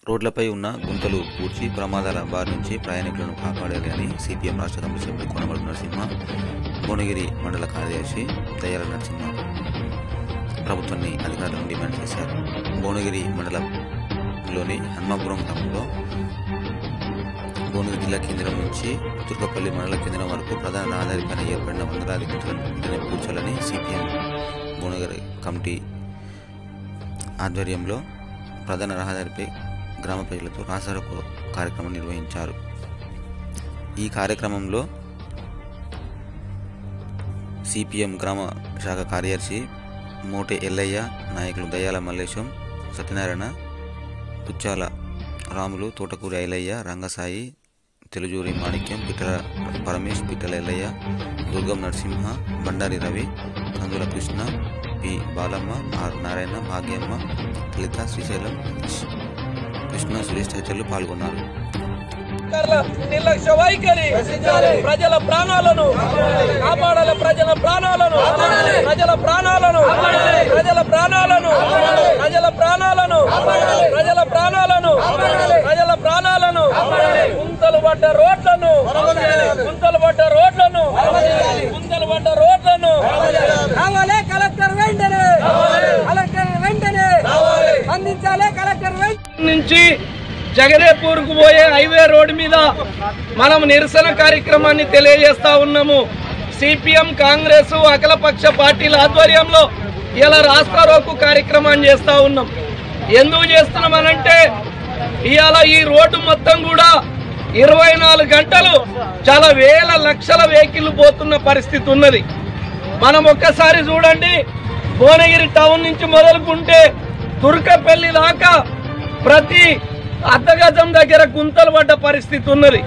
రోడ్లపై ఉన్న గుంతలు పూడ్చి ప్రమాదాల బారి నుంచి ప్రయాణికులను కాపాడాలి అని సిపిఎం రాష్ట్ర కమిటీ సభ్యులు కొనమడు నరసింహ భువనగిరి మండల కార్యదర్శి దయ్యాల నరసింహ ప్రభుత్వాన్ని అధికారులను డిమాండ్ చేశారు భువనగిరి మండలంలోని హన్మాపురం గ్రామంలో భువనగిరి జిల్లా కేంద్రం నుంచి తుర్కపల్లి మండల కేంద్రం వరకు ప్రధాన రహదారిపైన ఏర్పడిన వందలాది గుంతలను వెంటనే పూడ్చాలని సిపిఎం భువనగిరి కమిటీ ఆధ్వర్యంలో ప్రధాన రహదారిపై గ్రామ ప్రజలతో రాసారోకో కార్యక్రమం నిర్వహించారు ఈ కార్యక్రమంలో సిపిఎం గ్రామ శాఖ కార్యదర్శి మోటే ఎల్లయ్య నాయకులు దయాల మల్లేశం సత్యనారాయణ పుచ్చాల రాములు తోటకూరి ఐలయ్య రంగసాయి తెలుజూరి మాణిక్యం పిట్టల పరమేష్ పిట్టల ఎల్లయ్య దుర్గం నరసింహ బండారి రవి కందుల కృష్ణ పి బాలమ్మ ఆర్ నారాయణ భాగ్యమ్మ లలిత శ్రీశైలం కృష్ణ సురేష్ తదితరులు పాల్గొన్నారు అధికారుల నిర్లక్ష్య వైఖరి ప్రజల ప్రాణాలను కాపాడాలి ప్రజల ప్రాణాలను ప్రజల ప్రాణాలను ప్రజల ప్రాణాలను ప్రజల ప్రాణాలను ప్రజల ప్రాణాలను ప్రజల ప్రాణాలను గుంతలు పడ్డ రోడ్లను గుంతలు పడ్డ రోడ్లను గుంతలు పడ్డ రోడ్లను కావాలే కలెక్టర్ వెంటనే కలెక్టర్ వెంటనే అందించాలే కలెక్టర్ వెంటనే నుంచి జగదేపూర్ కు పోయే హైవే రోడ్డు మీద మనం నిరసన కార్యక్రమాన్ని తెలియజేస్తా ఉన్నాము సిపిఎం కాంగ్రెస్ అఖిలపక్ష పార్టీల ఆధ్వర్యంలో ఇలా రాస్తా రోకు కార్యక్రమాన్ని చేస్తా ఉన్నాం ఎందుకు చేస్తున్నామనంటే ఇవాళ ఈ రోడ్డు మొత్తం కూడా ఇరవై నాలుగు గంటలు చాలా వేల లక్షల వెహికల్ పోతున్న పరిస్థితి ఉన్నది మనం ఒక్కసారి చూడండి భువనగిరి టౌన్ నుంచి మొదలుకుంటే తుర్కపల్లి దాకా ప్రతి అర్ధగజం దగ్గర గుంతలు పడ్డ పరిస్థితి ఉన్నది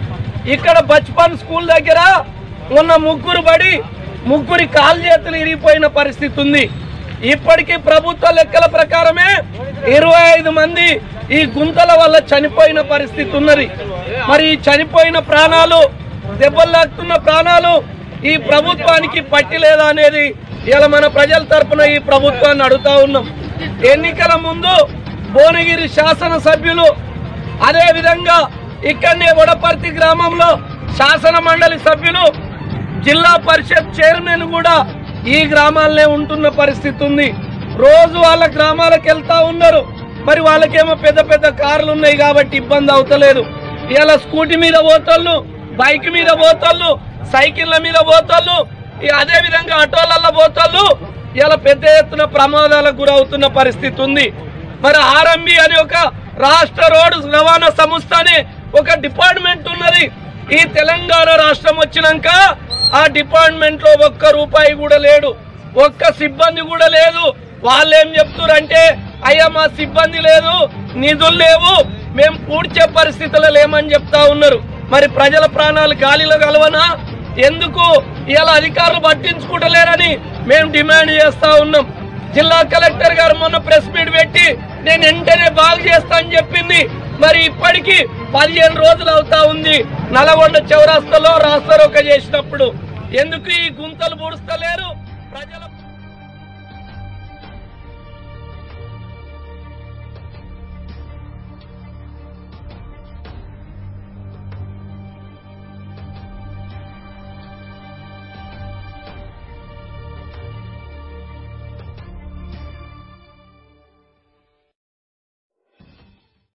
ఇక్కడ బచ్పన్ స్కూల్ దగ్గర ఉన్న ముగ్గురు పడి ముగ్గురి కాలు చేతులు ఇరిగిపోయిన పరిస్థితి ఉంది ఇప్పటికీ ప్రభుత్వ లెక్కల ప్రకారమే ఇరవై ఐదు మంది ఈ గుంతల వల్ల చనిపోయిన పరిస్థితి ఉన్నది మరి ఈ చనిపోయిన ప్రాణాలు దెబ్బలాగుతున్న ప్రాణాలు ఈ ప్రభుత్వానికి పట్టి లేదా అనేది ఇలా మన ప్రజల తరపున ఈ ప్రభుత్వాన్ని అడుగుతా ఉన్నాం ఎన్నికల ముందు భువనగిరి శాసనసభ్యులు అదే విధంగా ఇక్కడనే వడపర్తి గ్రామంలో శాసన మండలి సభ్యులు జిల్లా పరిషత్ చైర్మన్ కూడా ఈ గ్రామాలనే ఉంటున్న పరిస్థితి ఉంది రోజు వాళ్ళ గ్రామాలకు వెళ్తా ఉన్నారు మరి వాళ్ళకేమో పెద్ద పెద్ద కార్లు ఉన్నాయి కాబట్టి ఇబ్బంది అవుతలేదు ఇలా స్కూటీ మీద పోతోళ్ళు బైక్ మీద పోతోళ్ళు సైకిళ్ళ మీద పోతోళ్ళు ఈ అదే విధంగా ఆటోలలో పోతోళ్ళు ఇలా పెద్ద ఎత్తున ప్రమాదాలకు గురవుతున్న పరిస్థితి ఉంది మరి ఆర్ఎంబి అనే ఒక రాష్ట్ర రోడ్డు రవాణా సంస్థ అనే ఒక డిపార్ట్మెంట్ ఉన్నది ఈ తెలంగాణ రాష్ట్రం వచ్చినాక ఆ డిపార్ట్మెంట్ లో ఒక్క రూపాయి కూడా లేడు ఒక్క సిబ్బంది కూడా లేదు వాళ్ళు ఏం చెప్తున్నారంటే అయ్యా మా సిబ్బంది లేదు నిధులు లేవు మేము పూడ్చే పరిస్థితుల్లో లేమని చెప్తా ఉన్నారు మరి ప్రజల ప్రాణాలు గాలిలో కలవనా ఎందుకు ఇలా అధికారులు పట్టించుకుంటలేరని మేము డిమాండ్ చేస్తా ఉన్నాం జిల్లా కలెక్టర్ గారు మొన్న ప్రెస్ మీట్ పెట్టి నేను వెంటనే బాగు చేస్తా అని చెప్పింది మరి ఇప్పటికీ పదిహేను రోజులు అవుతా ఉంది నల్గొండ చౌరాస్తాలో రాస్తారోక చేసినప్పుడు ఎందుకు ఈ గుంతలు పూడుస్తలేరు ప్రజల